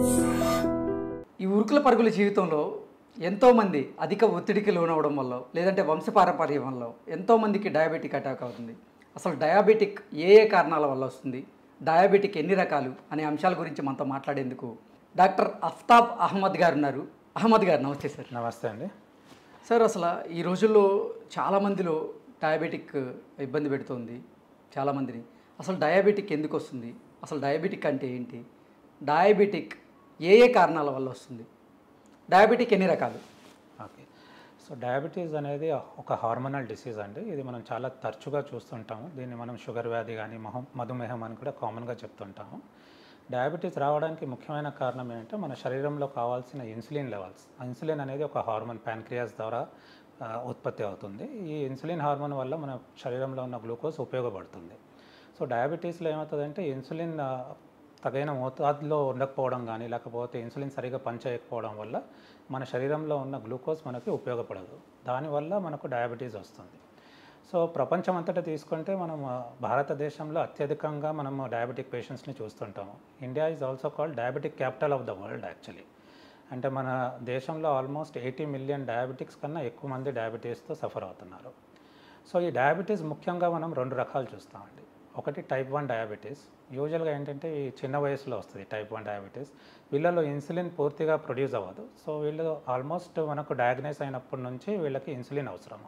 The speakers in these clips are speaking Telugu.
ఈ ఉరుకుల పరుగుల జీవితంలో ఎంతోమంది అధిక ఒత్తిడికి లోనవడం వల్ల లేదంటే వంశపారంపర్యం వల్ల ఎంతోమందికి డయాబెటిక్ అటాక్ అవుతుంది అసలు డయాబెటిక్ ఏ ఏ కారణాల వల్ల వస్తుంది డయాబెటిక్ ఎన్ని రకాలు అనే అంశాల గురించి మనతో మాట్లాడేందుకు డాక్టర్ అఫ్తాబ్ అహ్మద్ గారు ఉన్నారు అహ్మద్ గారు నమస్తే సార్ నమస్తే అండి సార్ అసలు ఈ రోజుల్లో చాలామందిలో డయాబెటిక్ ఇబ్బంది పెడుతుంది చాలామందిని అసలు డయాబెటిక్ ఎందుకు వస్తుంది అసలు డయాబెటిక్ అంటే ఏంటి డయాబెటిక్ ఏ ఏ కారణాల వల్ల వస్తుంది డయాబెటిక్ ఎన్ని రకాలు ఓకే సో డయాబెటీస్ అనేది ఒక హార్మోనల్ డిసీజ్ అండి ఇది మనం చాలా తరచుగా చూస్తుంటాము దీన్ని మనం షుగర్ వ్యాధి కానీ మహ మధుమేహం అని కూడా కామన్గా చెప్తుంటాము డయాబెటీస్ రావడానికి ముఖ్యమైన కారణం ఏంటంటే మన శరీరంలో కావాల్సిన ఇన్సులిన్ లెవెల్స్ ఆ ఇన్సులిన్ అనేది ఒక హార్మోన్ ప్యాన్క్రియాస్ ద్వారా ఆ, ఉత్పత్తి అవుతుంది ఈ ఇన్సులిన్ హార్మోన్ వల్ల మన శరీరంలో ఉన్న గ్లూకోజ్ ఉపయోగపడుతుంది సో డయాబెటీస్లో ఏమవుతుందంటే ఇన్సులిన్ ఆ, తగిన మోతాదులో ఉండకపోవడం కానీ లేకపోతే ఇన్సులిన్ సరిగా పనిచేయకపోవడం వల్ల మన శరీరంలో ఉన్న గ్లూకోజ్ మనకి ఉపయోగపడదు దానివల్ల మనకు డయాబెటీస్ వస్తుంది సో ప్రపంచం అంతటా తీసుకుంటే మనం ఆ, భారతదేశంలో అత్యధికంగా మనం డయాబెటిక్ పేషెంట్స్ని చూస్తుంటాము India is also called diabetic capital of the world actually అంటే మన దేశంలో ఆల్మోస్ట్ ఎయిటీ మిలియన్ డయాబెటిక్స్ కన్నా ఎక్కువ మంది డయాబెటీస్తో సఫర్ అవుతున్నారు సో ఈ డయాబెటీస్ ముఖ్యంగా మనం రెండు రకాలు చూస్తామండి ఒకటి టైప్ వన్ డయాబెటీస్ యూజువల్గా ఏంటంటే ఈ చిన్న వయసులో వస్తుంది టైప్ వన్ డయాబెటీస్ వీళ్ళలో ఇన్సులిన్ పూర్తిగా ప్రొడ్యూస్ అవ్వదు సో వీళ్ళు ఆల్మోస్ట్ మనకు డయాగ్నైజ్ అయినప్పటి నుంచి వీళ్ళకి ఇన్సులిన్ అవసరము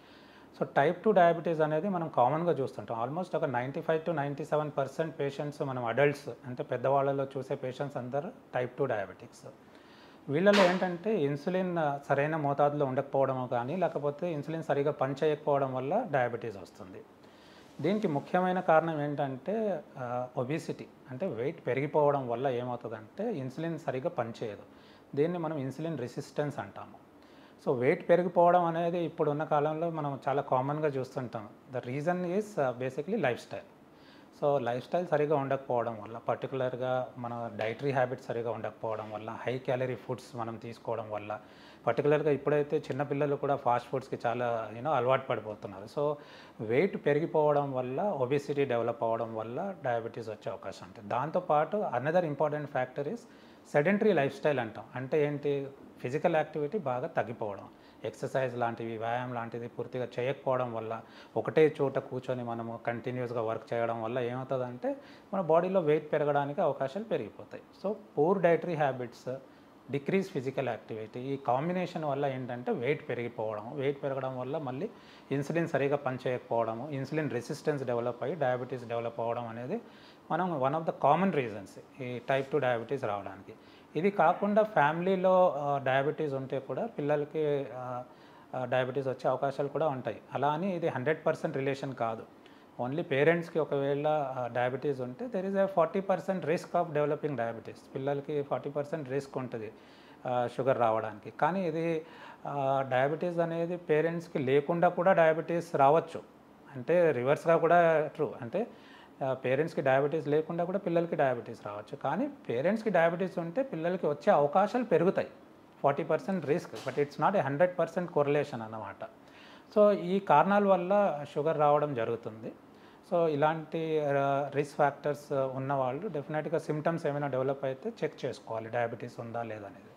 సో టైప్ టూ డయాబెటీస్ అనేది మనం కామన్గా చూస్తుంటాం ఆల్మోస్ట్ ఒక ninety five to ninety seven percent patients మనం అడల్ట్స్ అంటే పెద్దవాళ్ళలో చూసే పేషెంట్స్ అందరూ టైప్ టూ డయాబెటిక్స్ వీళ్ళలో ఏంటంటే ఇన్సులిన్ ఆ, సరైన మోతాదులో ఉండకపోవడం కానీ లేకపోతే ఇన్సులిన్ సరిగా పనిచేయకపోవడం వల్ల డయాబెటీస్ వస్తుంది దీనికి ముఖ్యమైన కారణం ఏంటంటే ఒబిసిటీ అంటే వెయిట్ పెరిగిపోవడం వల్ల ఏమవుతుందంటే ఇన్సులిన్ సరిగా పనిచేయదు దీన్ని మనం ఇన్సులిన్ రెసిస్టెన్స్ అంటాము సో వెయిట్ పెరిగిపోవడం అనేది ఇప్పుడున్న కాలంలో మనం చాలా కామన్గా చూస్తుంటాం the reason is basically lifestyle so lifestyle సరిగా ఉండకపోవడం వల్ల పర్టికులర్గా మన డైటరీ హ్యాబిట్స్ సరిగా ఉండకపోవడం వల్ల హై క్యాలరీ ఫుడ్స్ మనం తీసుకోవడం వల్ల పర్టికులర్గా ఇప్పుడైతే చిన్నపిల్లలు కూడా ఫాస్ట్ ఫుడ్స్కి చాలా యూనో అలవాటు పడిపోతున్నారు సో వెయిట్ పెరిగిపోవడం వల్ల ఒబిసిటీ డెవలప్ అవ్వడం వల్ల డయాబెటీస్ వచ్చే అవకాశం ఉంటుంది దాంతోపాటు another important factor is sedentary lifestyle అంటాం అంటే ఏంటి ఫిజికల్ యాక్టివిటీ బాగా తగ్గిపోవడం ఎక్సర్సైజ్ లాంటివి వ్యాయామం లాంటిది పూర్తిగా చేయకపోవడం వల్ల ఒకటే చోట కూర్చొని మనము కంటిన్యూస్గా వర్క్ చేయడం వల్ల ఏమవుతుందంటే మన బాడీలో వెయిట్ పెరగడానికి అవకాశాలు పెరిగిపోతాయి so poor dietary habits decrease physical activity ఈ కాంబినేషన్ వల్ల ఏంటంటే వెయిట్ పెరిగిపోవడం వెయిట్ పెరగడం వల్ల మళ్ళీ ఇన్సులిన్ సరిగా పనిచేయకపోవడము ఇన్సులిన్ రెసిస్టెన్స్ డెవలప్ అయ్యి డయాబెటీస్ డెవలప్ అవ్వడం అనేది మనం one of the common reasons ఈ టైప్ టూ డయాబెటీస్ రావడానికి ఇది కాకుండా ఫ్యామిలీలో డయాబెటీస్ ఉంటే కూడా పిల్లలకి డయాబెటీస్ వచ్చే అవకాశాలు కూడా ఉంటాయి అలా అని ఇది హండ్రెడ్ పర్సెంట్ రిలేషన్ కాదు ఓన్లీ పేరెంట్స్కి ఒకవేళ డయాబెటీస్ ఉంటే there is a forty percent risk of developing diabetes పిల్లలకి ఫార్టీ పర్సెంట్ రిస్క్ ఉంటుంది షుగర్ రావడానికి కానీ ఇది డయాబెటీస్ అనేది పేరెంట్స్కి లేకుండా కూడా డయాబెటీస్ రావచ్చు అంటే రివర్స్గా కూడా ట్రూ అంటే పేరెంట్స్కి డయాబెటీస్ లేకుండా కూడా పిల్లలకి డయాబెటీస్ రావచ్చు కానీ పేరెంట్స్కి డయాబెటీస్ ఉంటే పిల్లలకి వచ్చే అవకాశాలు పెరుగుతాయి forty percent risk but it's not a hundred percent correlation అన్నమాట సో ఈ కారణాల వల్ల షుగర్ రావడం జరుగుతుంది సో ఇలాంటి రిస్క్ ఫ్యాక్టర్స్ ఉన్న వాళ్ళు డెఫినెట్గా సిమ్టమ్స్ ఏమైనా డెవలప్ అయితే చెక్ చేసుకోవాలి డయాబెటీస్ ఉందా లేదనేది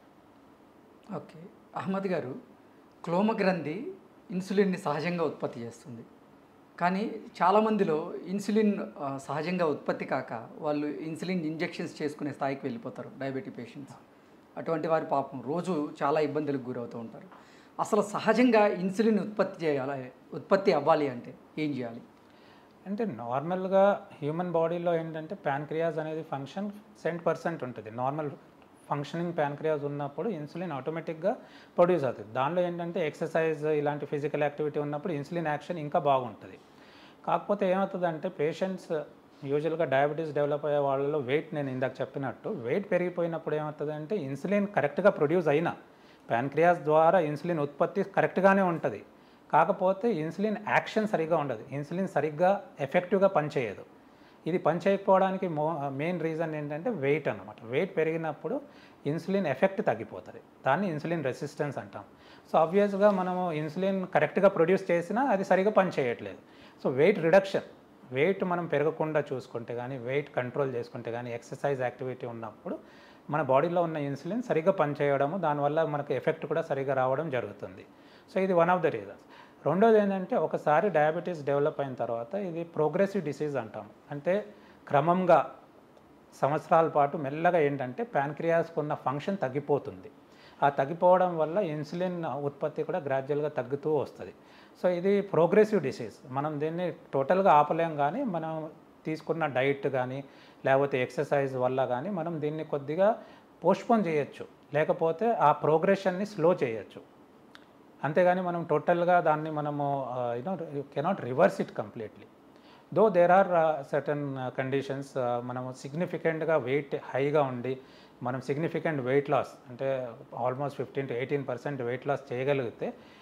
ఓకే అహ్మద్ గారు క్లోమ గ్రంథి ఇన్సులిన్ని సహజంగా ఉత్పత్తి చేస్తుంది కానీ చాలామందిలో ఇన్సులిన్ ఆ, సహజంగా ఉత్పత్తి కాక వాళ్ళు ఇన్సులిన్ ఇంజెక్షన్స్ చేసుకునే స్థాయికి వెళ్ళిపోతారు డయాబెటిక్ పేషెంట్స్ అటువంటి వారి పాపం రోజు చాలా ఇబ్బందులకు గురవుతూ ఉంటారు అసలు సహజంగా ఇన్సులిన్ ఉత్పత్తి చేయాలి ఉత్పత్తి అవ్వాలి అంటే ఏం చేయాలి అంటే నార్మల్గా హ్యూమన్ బాడీలో ఏంటంటే ప్యాన్క్రియాస్ అనేది ఫంక్షన్ సెంట్ పర్సెంట్ ఉంటుంది నార్మల్ ఫంక్షనింగ్ ప్యాన్క్రియాస్ ఉన్నప్పుడు ఇన్సులిన్ ఆటోమేటిక్గా ప్రొడ్యూస్ అవుతుంది దానిలో ఏంటంటే ఎక్సర్సైజ్ ఇలాంటి ఫిజికల్ యాక్టివిటీ ఉన్నప్పుడు ఇన్సులిన్ యాక్షన్ ఇంకా బాగుంటుంది కాకపోతే ఏమవుతుందంటే పేషెంట్స్ యూజువల్గా డయాబెటీస్ డెవలప్ అయ్యే వాళ్ళలో వెయిట్ నేను ఇందాక చెప్పినట్టు వెయిట్ పెరిగిపోయినప్పుడు ఏమవుతుందంటే ఇన్సులిన్ కరెక్ట్గా ప్రొడ్యూస్ అయినా ప్యాన్క్రియాస్ ద్వారా ఇన్సులిన్ ఉత్పత్తి కరెక్ట్గానే ఉంటుంది కాకపోతే ఇన్సులిన్ యాక్షన్ సరిగ్గా ఉండదు ఇన్సులిన్ సరిగ్గా ఎఫెక్టివ్గా పనిచేయదు ఇది పనిచేయకపోవడానికి మో మెయిన్ రీజన్ ఏంటంటే వెయిట్ అన్నమాట వెయిట్ పెరిగినప్పుడు ఇన్సులిన్ ఎఫెక్ట్ తగ్గిపోతుంది దాన్ని ఇన్సులిన్ రెసిస్టెన్స్ అంటాం సో ఆబ్వియస్గా మనము ఇన్సులిన్ కరెక్ట్గా ప్రొడ్యూస్ చేసినా అది సరిగా పనిచేయట్లేదు సో వెయిట్ రిడక్షన్ వెయిట్ మనం పెరగకుండా చూసుకుంటే కానీ వెయిట్ కంట్రోల్ చేసుకుంటే కానీ ఎక్సర్సైజ్ యాక్టివిటీ ఉన్నప్పుడు మన బాడీలో ఉన్న ఇన్సులిన్ సరిగ్గా పనిచేయడము దానివల్ల మనకు ఎఫెక్ట్ కూడా సరిగ్గా రావడం జరుగుతుంది సో ఇది వన్ ఆఫ్ ద రీజన్స్ రెండోది ఏంటంటే ఒకసారి డయాబెటీస్ డెవలప్ అయిన తర్వాత ఇది ప్రోగ్రెసివ్ డిసీజ్ అంటాం అంటే క్రమంగా సంవత్సరాల పాటు మెల్లగా ఏంటంటే ప్యాన్క్రియాస్కి ఉన్న ఫంక్షన్ తగ్గిపోతుంది ఆ తగ్గిపోవడం వల్ల ఇన్సులిన్ ఉత్పత్తి కూడా గ్రాడ్యువల్గా తగ్గుతూ వస్తుంది సో ఇది ప్రోగ్రెసివ్ డిసీజ్ మనం దీన్ని టోటల్గా ఆపలేం కానీ మనం తీసుకున్న డైట్ కానీ లేకపోతే ఎక్సర్సైజ్ వల్ల కానీ మనం దీన్ని కొద్దిగా పోస్ట్పోన్ చేయొచ్చు లేకపోతే ఆ ప్రోగ్రెషన్ని స్లో చేయొచ్చు అంతేగాని మనం టోటల్గా దాన్ని మనము you know cannot reverse it completely though there are certain conditions మనము సిగ్నిఫికెంట్గా వెయిట్ హైగా ఉండి మనం సిగ్నిఫికెంట్ వెయిట్ లాస్ అంటే almost fifteen to eighteen percent weight loss చేయగలిగితే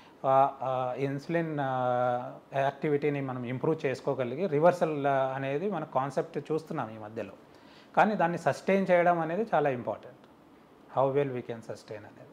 ఇన్సులిన్ యాక్టివిటీని మనం ఇంప్రూవ్ చేసుకోగలిగి రివర్సల్ అనేది మన కాన్సెప్ట్ చూస్తున్నాం ఈ మధ్యలో కానీ దాన్ని సస్టైన్ చేయడం అనేది చాలా important how well we can sustain అనేది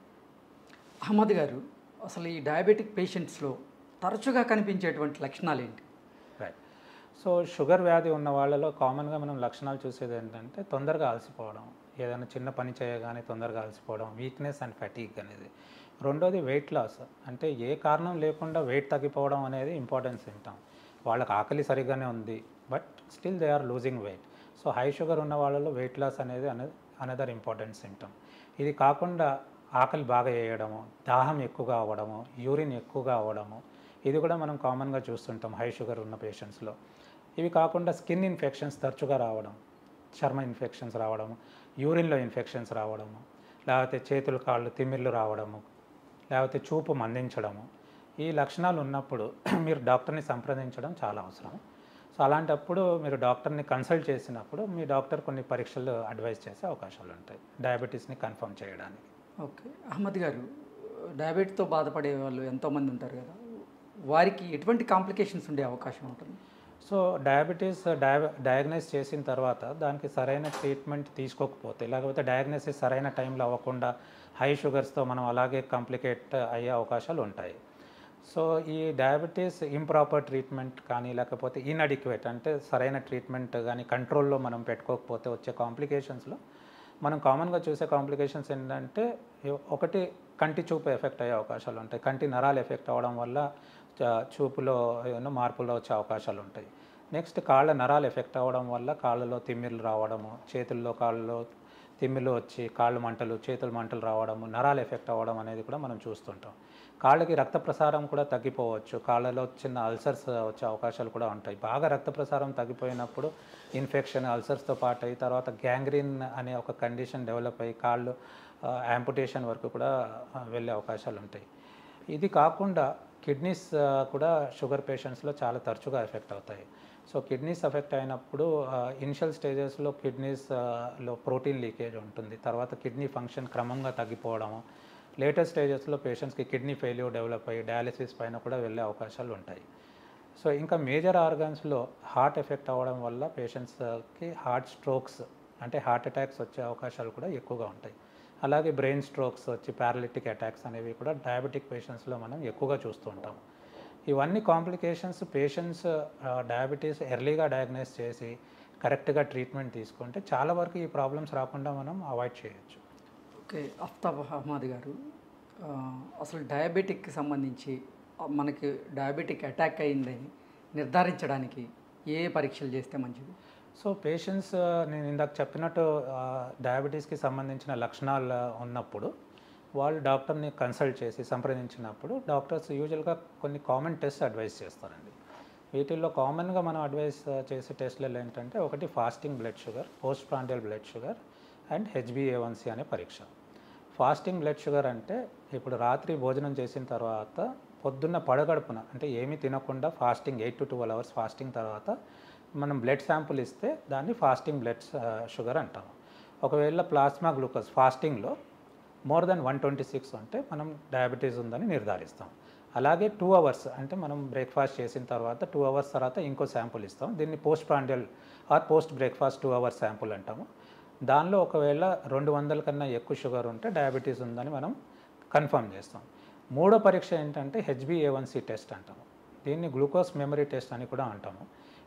అహ్మద్ గారు అసలు ఈ డయాబెటిక్ పేషెంట్స్లో తరచుగా కనిపించేటువంటి లక్షణాలు ఏంటి రైట్ సో షుగర్ వ్యాధి ఉన్న వాళ్ళలో కామన్గా మనం లక్షణాలు చూసేది ఏంటంటే తొందరగా అలసిపోవడం ఏదైనా చిన్న పని చేయగానే తొందరగా అలసిపోవడం వీక్నెస్ అండ్ ఫెటీక్ అనేది రెండోది వెయిట్ లాస్ అంటే ఏ కారణం లేకుండా వెయిట్ తగ్గిపోవడం అనేది ఇంపార్టెన్స్ తింటాం వాళ్ళకి ఆకలి సరిగ్గానే ఉంది but still they are losing weight so high sugar ఉన్న వాళ్ళలో వెయిట్ లాస్ అనేది అనే అనదర్ ఇంపార్టెంట్ సిమ్టమ్ ఇది కాకుండా ఆకలి బాగా వేయడము దాహం ఎక్కువగా అవ్వడము యూరిన్ ఎక్కువగా అవ్వడము ఇది కూడా మనం కామన్గా చూస్తుంటాం హై షుగర్ ఉన్న పేషెంట్స్లో ఇవి కాకుండా స్కిన్ ఇన్ఫెక్షన్స్ తరచుగా రావడం చర్మ ఇన్ఫెక్షన్స్ రావడము యూరిన్లో ఇన్ఫెక్షన్స్ రావడము లేకపోతే చేతులు కాళ్ళు తిమ్మిర్లు రావడము లేకపోతే చూపు మందించడము ఈ లక్షణాలు ఉన్నప్పుడు మీరు డాక్టర్ని సంప్రదించడం చాలా అవసరం సో అలాంటప్పుడు మీరు డాక్టర్ని కన్సల్ట్ చేసినప్పుడు మీ డాక్టర్ కొన్ని పరీక్షలు అడ్వైస్ చేసే అవకాశాలు ఉంటాయి డయాబెటీస్ని కన్ఫర్మ్ చేయడానికి ఓకే అహ్మద్ గారు డయాబెటీస్తో బాధపడే వాళ్ళు ఎంతోమంది ఉంటారు కదా వారికి ఎటువంటి కాంప్లికేషన్స్ ఉండే అవకాశం ఉంటుంది సో డయాబెటీస్ డయా డయాగ్నైజ్ చేసిన తర్వాత దానికి సరైన ట్రీట్మెంట్ తీసుకోకపోతే లేకపోతే డయాగ్నోసిస్ సరైన టైంలో అవ్వకుండా హై షుగర్స్తో మనం అలాగే కాంప్లికేట్ అయ్యే అవకాశాలు ఉంటాయి సో ఈ డయాబెటీస్ ఇంప్రాపర్ ట్రీట్మెంట్ కానీ లేకపోతే ఇన్అడిక్వేట్ అంటే సరైన ట్రీట్మెంట్ కానీ కంట్రోల్లో మనం పెట్టుకోకపోతే వచ్చే కాంప్లికేషన్స్లో మనం కామన్గా చూసే కాంప్లికేషన్స్ ఏంటంటే ఒకటి కంటి చూపు ఎఫెక్ట్ అయ్యే అవకాశాలు ఉంటాయి కంటి నరాలు ఎఫెక్ట్ అవ్వడం వల్ల చ- చూపులో ఏమో మార్పులు వచ్చే అవకాశాలు ఉంటాయి నెక్స్ట్ కాళ్ళ నరాలు ఎఫెక్ట్ అవ్వడం వల్ల కాళ్ళలో తిమ్మిర్లు రావడము చేతుల్లో కాళ్ళలో తిమ్మిర్లు వచ్చి కాళ్ళు మంటలు చేతులు మంటలు రావడము నరాలు ఎఫెక్ట్ అవ్వడం అనేది కూడా మనం చూస్తుంటాం కాళ్ళకి రక్త ప్రసారం కూడా తగ్గిపోవచ్చు కాళ్ళలో చిన్న అల్సర్స్ వచ్చే అవకాశాలు కూడా ఉంటాయి బాగా రక్త ప్రసారం తగ్గిపోయినప్పుడు ఇన్ఫెక్షన్ అల్సర్స్తో పాటు అయ్యి తర్వాత గ్యాంగ్రీన్ అనే ఒక కండిషన్ డెవలప్ అయ్యి కాళ్ళు యాంపుటేషన్ వరకు కూడా ఆ, వెళ్ళే అవకాశాలు ఉంటాయి ఇది కాకుండా కిడ్నీస్ కూడా షుగర్ పేషెంట్స్లో చాలా తరచుగా ఎఫెక్ట్ అవుతాయి సో కిడ్నీస్ ఎఫెక్ట్ అయినప్పుడు ఇనిషియల్ స్టేజెస్లో కిడ్నీస్ లో ప్రోటీన్ లీకేజ్ ఉంటుంది తర్వాత కిడ్నీ ఫంక్షన్ క్రమంగా తగ్గిపోవడము లేటెస్ట్ స్టేజెస్లో పేషెంట్స్కి కిడ్నీ ఫెయిల్యూర్ డెవలప్ అయ్యి డయాలిసిస్ పైన కూడా వెళ్ళే అవకాశాలు ఉంటాయి సో ఇంకా మేజర్ ఆర్గన్స్లో హార్ట్ ఎఫెక్ట్ అవ్వడం వల్ల పేషెంట్స్కి హార్ట్ స్ట్రోక్స్ అంటే హార్ట్ అటాక్స్ వచ్చే అవకాశాలు కూడా ఎక్కువగా ఉంటాయి అలాగే బ్రెయిన్ స్ట్రోక్స్ వచ్చి పారాలిటిక్ అటాక్స్ అనేవి కూడా డయాబెటిక్ పేషెంట్స్లో మనం ఎక్కువగా చూస్తూ ఉంటాం ఇవన్నీ కాంప్లికేషన్స్ పేషెంట్స్ డయాబెటీస్ ఎర్లీగా డయాగ్నైజ్ చేసి కరెక్ట్గా ట్రీట్మెంట్ తీసుకుంటే చాలా వరకు ఈ ప్రాబ్లమ్స్ రాకుండా మనం అవాయిడ్ చేయొచ్చు ఓకే అఫ్తాబ్ అహ్మద్ గారు ఆ, అసలు డయాబెటిక్కి సంబంధించి ఆ, మనకి డయాబెటిక్ అటాక్ అయిందని నిర్ధారించడానికి ఏ పరీక్షలు చేస్తే మంచిది సో పేషెంట్స్ నేను ఇందాక చెప్పినట్టు డయాబెటీస్కి సంబంధించిన లక్షణాలు ఉన్నప్పుడు వాళ్ళు డాక్టర్ని కన్సల్ట్ చేసి సంప్రదించినప్పుడు డాక్టర్స్ యూజువల్గా కొన్ని కామన్ టెస్ట్ అడ్వైస్ చేస్తారండి వీటిల్లో కామన్గా మనం అడ్వైస్ చేసే టెస్ట్లలో ఏంటంటే ఒకటి fasting blood sugar post prandial blood sugar and H B A one C అనే పరీక్ష ఫాస్టింగ్ బ్లడ్ షుగర్ అంటే ఇప్పుడు రాత్రి భోజనం చేసిన తర్వాత పొద్దున్న పడగడుపున అంటే ఏమీ తినకుండా fasting eight to twelve hours fasting తర్వాత మనం బ్లడ్ శాంపుల్ ఇస్తే దాన్ని ఫాస్టింగ్ బ్లడ్ షుగర్ అంటాము ఒకవేళ ప్లాస్మా గ్లూకోజ్ ఫాస్టింగ్లో more than one twenty six ఉంటే మనం డయాబెటీస్ ఉందని నిర్ధారిస్తాం అలాగే టూ అవర్స్ అంటే మనం బ్రేక్ఫాస్ట్ చేసిన తర్వాత టూ అవర్స్ తర్వాత ఇంకో శాంపుల్ ఇస్తాం దీన్ని post prandial or post breakfast two hours sample అంటాము దానిలో ఒకవేళ రెండు వందల కన్నా ఎక్కువ షుగర్ ఉంటే డయాబెటీస్ ఉందని మనం కన్ఫర్మ్ చేస్తాం మూడో పరీక్ష ఏంటంటే హెచ్బిఏవన్సీ టెస్ట్ అంటాము దీన్ని గ్లూకోజ్ మెమరీ టెస్ట్ అని కూడా అంటాము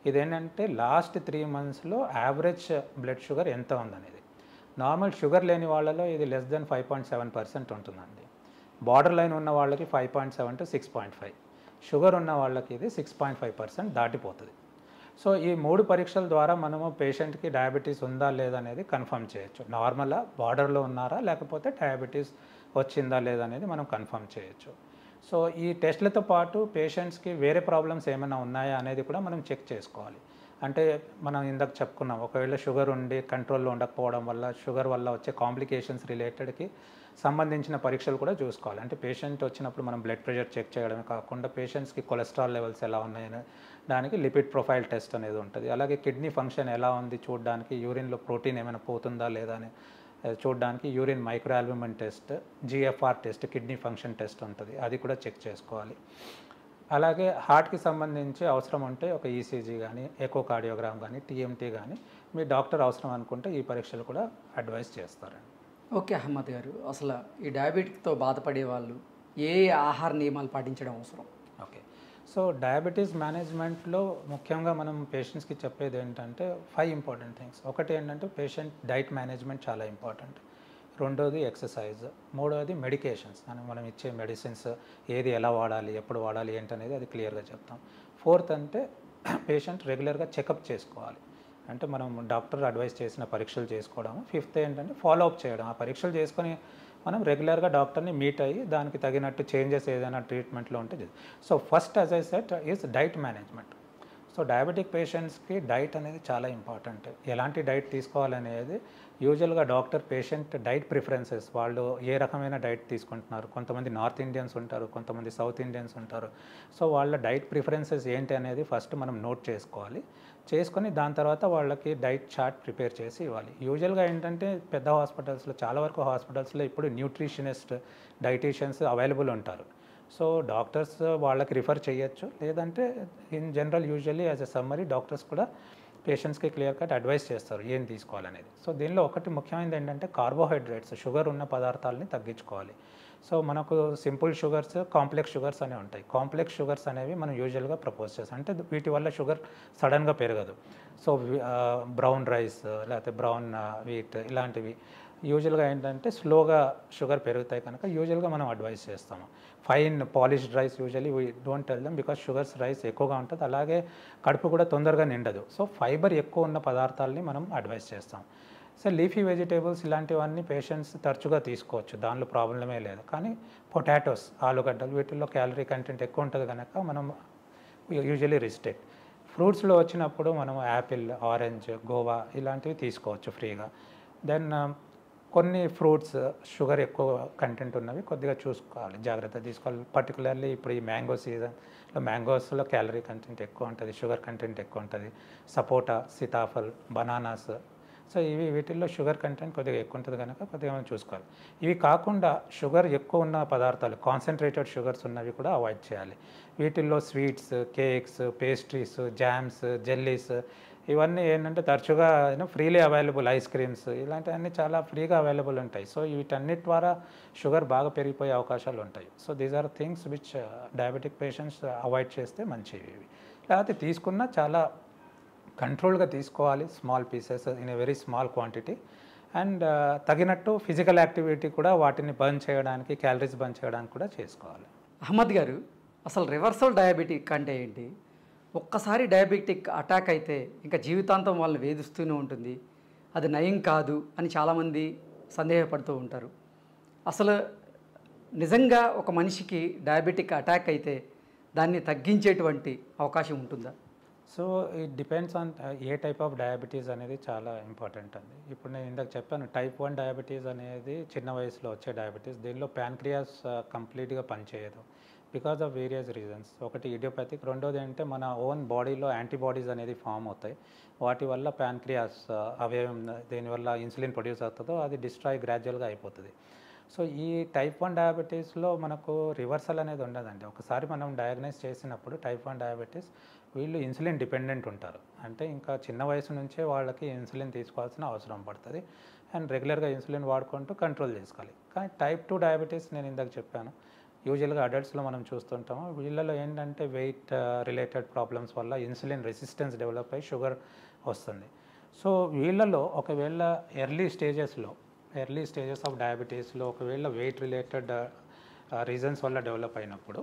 ఇదేంటంటే లాస్ట్ త్రీ మంత్స్లో యావరేజ్ బ్లడ్ షుగర్ ఎంత ఉందనేది నార్మల్ షుగర్ లేని వాళ్ళలో ఇది less than five point seven percent ఉంటుందండి బార్డర్ లైన్ ఉన్న వాళ్ళకి five point seven to six point five sugar ఉన్న వాళ్ళకి ఇది సిక్స్ పాయింట్ ఫైవ్ పర్సెంట్ దాటిపోతుంది సో ఈ మూడు పరీక్షల ద్వారా మనము పేషెంట్కి డయాబెటీస్ ఉందా లేదా అనేది కన్ఫర్మ్ చేయొచ్చు నార్మల్గా బార్డర్లో ఉన్నారా లేకపోతే డయాబెటీస్ వచ్చిందా లేదా అనేది మనం కన్ఫర్మ్ చేయొచ్చు సో ఈ టెస్ట్లతో పాటు పేషెంట్స్కి వేరే ప్రాబ్లమ్స్ ఏమైనా ఉన్నాయా అనేది కూడా మనం చెక్ చేసుకోవాలి అంటే మనం ఇందాక చెప్పుకున్నాం ఒకవేళ షుగర్ ఉండి కంట్రోల్లో ఉండకపోవడం వల్ల షుగర్ వల్ల వచ్చే కాంప్లికేషన్స్ రిలేటెడ్కి సంబంధించిన పరీక్షలు కూడా చూసుకోవాలి అంటే పేషెంట్ వచ్చినప్పుడు మనం బ్లడ్ ప్రెషర్ చెక్ చేయడమే కాకుండా పేషెంట్స్కి కొలెస్ట్రాల్ లెవెల్స్ ఎలా ఉన్నాయని దానికి లిపిడ్ ప్రొఫైల్ టెస్ట్ అనేది ఉంటుంది అలాగే కిడ్నీ ఫంక్షన్ ఎలా ఉంది చూడడానికి యూరిన్లో ప్రోటీన్ ఏమైనా పోతుందా లేదా అని ఆ, చూడడానికి urine microalbumin test G F R test kidney function test ఉంటుంది అది కూడా చెక్ చేసుకోవాలి అలాగే హార్ట్కి సంబంధించి అవసరం ఉంటే ఒక ఈసీజీ కానీ ఎకోకార్డియోగ్రామ్ కానీ టీఎంటీ కానీ మీ డాక్టర్ అవసరం అనుకుంటే ఈ పరీక్షలు కూడా అడ్వైస్ చేస్తారండి ఓకే అహ్మద్ గారు అసలు ఈ డయాబెటిక్తో బాధపడే వాళ్ళు ఏ ఆహార నియమాలు పాటించడం అవసరం ఓకే సో డయాబెటీస్ మేనేజ్మెంట్లో ముఖ్యంగా మనం పేషెంట్స్కి చెప్పేది ఏంటంటే ఫైవ్ ఇంపార్టెంట్ థింగ్స్ ఒకటి ఏంటంటే పేషెంట్ డైట్ మేనేజ్మెంట్ చాలా ఇంపార్టెంట్ రెండోది ఎక్సర్సైజ్ మూడోది మెడికేషన్స్ అని మనం ఇచ్చే మెడిసిన్స్ ఏది ఎలా వాడాలి ఎప్పుడు వాడాలి ఏంటనేది అది క్లియర్గా చెప్తాం ఫోర్త్ అంటే పేషెంట్ రెగ్యులర్గా చెకప్ చేసుకోవాలి అంటే మనం డాక్టర్ అడ్వైస్ చేసిన పరీక్షలు చేసుకోవడం ఫిఫ్త్ ఏంటంటే ఫాలో అప్ చేయడం ఆ పరీక్షలు చేసుకొని మనం రెగ్యులర్గా డాక్టర్ని మీట్ అయ్యి దానికి తగినట్టు చేంజెస్ ఏదైనా ట్రీట్మెంట్లో ఉంటే చేయాలి. So first as I said is diet management so diabetic పేషెంట్స్కి డైట్ అనేది చాలా ఇంపార్టెంట్ ఎలాంటి డైట్ తీసుకోవాలనేది యూజువల్గా డాక్టర్ పేషెంట్ డైట్ ప్రిఫరెన్సెస్ వాళ్ళు ఏ రకమైన డైట్ తీసుకుంటున్నారు కొంతమంది నార్త్ ఇండియన్స్ ఉంటారు కొంతమంది సౌత్ ఇండియన్స్ ఉంటారు సో వాళ్ళ డైట్ ప్రిఫరెన్సెస్ ఏంటి అనేది ఫస్ట్ మనం నోట్ చేసుకోవాలి చేసుకొని దాని తర్వాత వాళ్ళకి డైట్ చార్ట్ ప్రిపేర్ చేసి ఇవ్వాలి యూజువల్గా ఏంటంటే పెద్ద హాస్పిటల్స్లో చాలా వరకు హాస్పిటల్స్లో ఇప్పుడు న్యూట్రిషనిస్ట్ డైటీషియన్స్ అవైలబుల్ ఉంటారు సో డాక్టర్స్ వాళ్ళకి రిఫర్ చేయొచ్చు లేదంటే in general usually as a summary doctors కూడా పేషెంట్స్కి క్లియర్ కట్ అడ్వైస్ చేస్తారు ఏం తీసుకోవాలనేది సో దీనిలో ఒకటి ముఖ్యమైనది ఏంటంటే కార్బోహైడ్రేట్స్ షుగర్ ఉన్న పదార్థాలని తగ్గించుకోవాలి సో మనకు సింపుల్ షుగర్స్ కాంప్లెక్స్ షుగర్స్ అనేవి ఉంటాయి కాంప్లెక్స్ షుగర్స్ అనేవి మనం యూజువల్గా ప్రపోజ్ చేస్తాం అంటే వీటి వల్ల షుగర్ సడన్గా పెరగదు సో బ్రౌన్ రైస్ లేకపోతే బ్రౌన్ వీట్ ఇలాంటివి యూజువల్గా ఏంటంటే స్లోగా షుగర్ పెరుగుతాయి కనుక యూజువల్గా మనం అడ్వైస్ చేస్తాము fine polished rice usually we don't tell them because sugars rice ఎక్కువగా ఉంటుంది అలాగే కడుపు కూడా తొందరగా నిండదు సో ఫైబర్ ఎక్కువ ఉన్న పదార్థాలని మనం అడ్వైస్ చేస్తాం సో లీఫీ వెజిటేబుల్స్ ఇలాంటివన్నీ పేషెంట్స్ తరచుగా తీసుకోవచ్చు దానిలో ప్రాబ్లమే లేదు కానీ పొటాటోస్ ఆలుగడ్డలు వీటిల్లో క్యాలరీ కంటెంట్ ఎక్కువ ఉంటుంది కనుక మనం యూజువలీ రిస్ట్రిక్ట్ ఫ్రూట్స్లో వచ్చినప్పుడు మనం యాపిల్ ఆరెంజ్ గోవా ఇలాంటివి తీసుకోవచ్చు ఫ్రీగా దెన్ కొన్ని ఫ్రూట్స్ షుగర్ ఎక్కువ కంటెంట్ ఉన్నవి కొద్దిగా చూసుకోవాలి జాగ్రత్త తీసుకోవాలి పర్టికులర్లీ ఇప్పుడు ఈ మ్యాంగో సీజన్లో మ్యాంగోస్లో క్యాలరీ కంటెంట్ ఎక్కువ ఉంటుంది షుగర్ కంటెంట్ ఎక్కువ ఉంటుంది సపోటా సీతాఫల్ బనానాస్ సో ఇవి వీటిల్లో షుగర్ కంటెంట్ కొద్దిగా ఎక్కువ ఉంటుంది కనుక కొద్దిగా మనం చూసుకోవాలి ఇవి కాకుండా షుగర్ ఎక్కువ ఉన్న పదార్థాలు కాన్సన్ట్రేటెడ్ షుగర్స్ ఉన్నవి కూడా అవాయిడ్ చేయాలి వీటిల్లో sweets cakes pastries jams jellies ఇవన్నీ ఏంటంటే తరచుగా ఫ్రీలీ అవైలబుల్ ఐస్ క్రీమ్స్ ఇలాంటివన్నీ చాలా ఫ్రీగా అవైలబుల్ ఉంటాయి సో వీటన్నిటి ద్వారా షుగర్ బాగా పెరిగిపోయే అవకాశాలు ఉంటాయి so these are things which diabetic patients avoid చేస్తే మంచివి ఇవి లేకపోతే తీసుకున్న చాలా కంట్రోల్గా తీసుకోవాలి small pieces in a very small quantity and తగినట్టు ఫిజికల్ యాక్టివిటీ కూడా వాటిని బర్న్ చేయడానికి క్యాలరీస్ బర్న్ చేయడానికి కూడా చేసుకోవాలి అహ్మద్ గారు అసలు రివర్సల్ డయాబెటిక్ అంటే ఏంటి ఒక్కసారి డయాబెటిక్ అటాక్ అయితే ఇంకా జీవితాంతం వాళ్ళని వేధిస్తూనే ఉంటుంది అది నయం కాదు అని చాలామంది సందేహపడుతూ ఉంటారు అసలు నిజంగా ఒక మనిషికి డయాబెటిక్ అటాక్ అయితే దాన్ని తగ్గించేటువంటి అవకాశం ఉంటుందా సో ఇట్ డిపెండ్స్ ఆన్ ఏ టైప్ ఆఫ్ డయాబెటీస్ అనేది చాలా ఇంపార్టెంట్ అండి ఇప్పుడు నేను ఇందాక చెప్పాను టైప్ వన్ డయాబెటీస్ అనేది చిన్న వయసులో వచ్చే డయాబెటీస్ దీనిలో ప్యాన్క్రియాస్ కంప్లీట్గా పనిచేయదు బికాస్ ఆఫ్ వేరియస్ రీజన్స్ ఒకటి ఇడియోపతిక్ రెండోది అంటే మన ఓన్ బాడీలో యాంటీబాడీస్ అనేది ఫామ్ అవుతాయి వాటి వల్ల ప్యాన్క్రియాస్ అవయవం దీనివల్ల ఇన్సులిన్ ప్రొడ్యూస్ అవుతుందో అది డిస్ట్రాయ్ గ్రాడ్యువల్గా అయిపోతుంది సో ఈ టైప్ వన్ డయాబెటీస్లో మనకు రివర్సల్ అనేది ఉండదండి ఒకసారి మనం డయాగ్నైజ్ చేసినప్పుడు టైప్ వన్ డయాబెటీస్ వీళ్ళు ఇన్సులిన్ డిపెండెంట్ ఉంటారు అంటే ఇంకా చిన్న వయసు నుంచే వాళ్ళకి ఇన్సులిన్ తీసుకోవాల్సిన అవసరం పడుతుంది అండ్ రెగ్యులర్గా ఇన్సులిన్ వాడుకుంటూ కంట్రోల్ చేసుకోవాలి కానీ టైప్ టూ డయాబెటీస్ నేను ఇందాక చెప్పాను యూజువల్గా అడల్ట్స్లో మనం చూస్తుంటాము వీళ్ళలో ఏంటంటే వెయిట్ రిలేటెడ్ ప్రాబ్లమ్స్ వల్ల ఇన్సులిన్ రెసిస్టెన్స్ డెవలప్ అయ్యి షుగర్ వస్తుంది సో వీళ్ళలో ఒకవేళ ఎర్లీ స్టేజెస్లో ఎర్లీ స్టేజెస్ ఆఫ్ డయాబెటీస్లో ఒకవేళ వెయిట్ రిలేటెడ్ రీజన్స్ వల్ల డెవలప్ అయినప్పుడు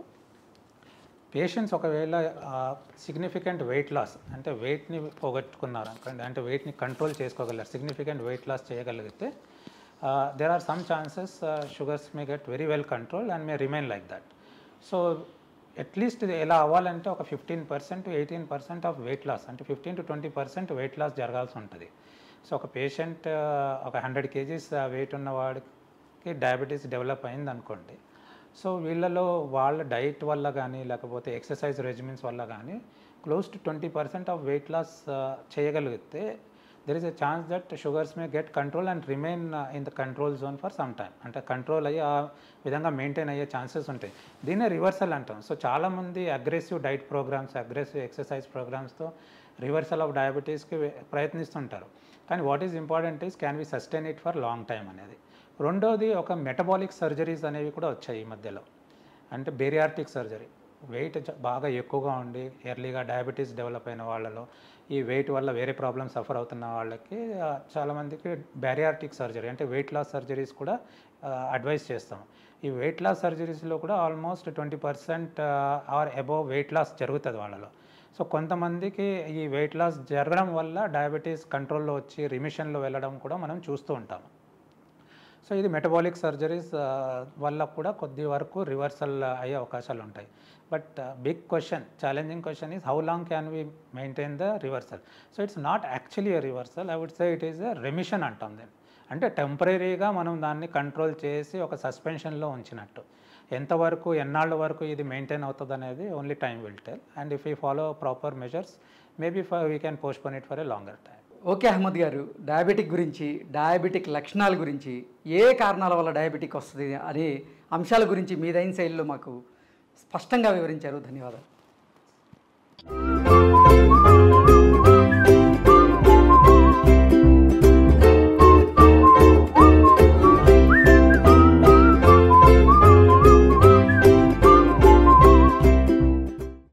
పేషెంట్స్ ఒకవేళ సిగ్నిఫికెంట్ వెయిట్ లాస్ అంటే వెయిట్ని పోగొట్టుకున్నారు అనుకోండి అంటే వెయిట్ని కంట్రోల్ చేసుకోగలరు సిగ్నిఫికెంట్ వెయిట్ లాస్ చేయగలిగితే there are some chances sugars may get very well control and may remain like that so at least ఇది ఎలా అవ్వాలంటే ఒక fifteen percent eighteen percent of weight loss అంటే fifteen to twenty percent weight loss జరగాల్సి ఉంటుంది సో ఒక పేషెంట్ ఒక హండ్రెడ్ కేజీస్ వెయిట్ ఉన్న వాడికి డయాబెటీస్ డెవలప్ అయింది అనుకోండి సో వీళ్ళలో వాళ్ళ డైట్ వల్ల కానీ లేకపోతే ఎక్సర్సైజ్ రెజిమెంట్స్ వల్ల కానీ close to twenty percent of weight loss చేయగలిగితే there is a chance that sugars may get control and remain in the control zone for some time అంటే కంట్రోల్ అయ్యి ఆ విధంగా మెయింటైన్ అయ్యే ఛాన్సెస్ ఉంటాయి దీన్నే రివర్సల్ అంటాం సో చాలామంది aggressive diet programs aggressive exercise ప్రోగ్రామ్స్తో రివర్సల్ ఆఫ్ డయాబెటీస్కి ప్రయత్నిస్తుంటారు కానీ what is important is can be sustain it for long time అనేది రెండోది ఒక మెటబాలిక్ సర్జరీస్ అనేవి కూడా వచ్చాయి ఈ మధ్యలో అంటే బేరియార్టిక్ సర్జరీ వెయిట్ బాగా ఎక్కువగా ఉండి ఎర్లీగా డయాబెటీస్ డెవలప్ అయిన వాళ్ళలో ఈ వెయిట్ వల్ల వేరే ప్రాబ్లమ్ సఫర్ అవుతున్న వాళ్ళకి ఆ, చాలామందికి బ్యారియార్టిక్ సర్జరీ అంటే వెయిట్ లాస్ సర్జరీస్ కూడా అడ్వైస్ చేస్తాం ఈ వెయిట్ లాస్ సర్జరీస్లో కూడా almost twenty percent or above weight loss జరుగుతుంది వాళ్ళలో సో కొంతమందికి ఈ వెయిట్ లాస్ జరగడం వల్ల డయాబెటీస్ కంట్రోల్లో వచ్చి రిమిషన్లో వెళ్ళడం కూడా మనం చూస్తూ ఉంటాము సో ఇది మెటబాలిక్ సర్జరీస్ వల్ల కూడా కొద్ది వరకు రివర్సల్ అయ్యే అవకాశాలు ఉంటాయి but big question challenging question is how long can we maintain the reversal so it's not actually a reversal I would say it is a remission అంటాం దీన్ని అంటే టెంపరీగా మనం దాన్ని కంట్రోల్ చేసి ఒక సస్పెన్షన్లో ఉంచినట్టు ఎంతవరకు ఎన్నాళ్ళ వరకు ఇది మెయింటైన్ అవుతుంది అనేది only time will tell and if you follow proper measures maybe for we can postpone it for a longer time okay Ahmed garu diabetic గురించి డయాబెటిక్ లక్షణాల గురించి ఏ కారణాల వల్ల డయాబెటిక్ వస్తుంది అనే అంశాల గురించి మీదైన శైలిలో మాకు స్పష్టంగా వివరించారు ధన్యవాదాలు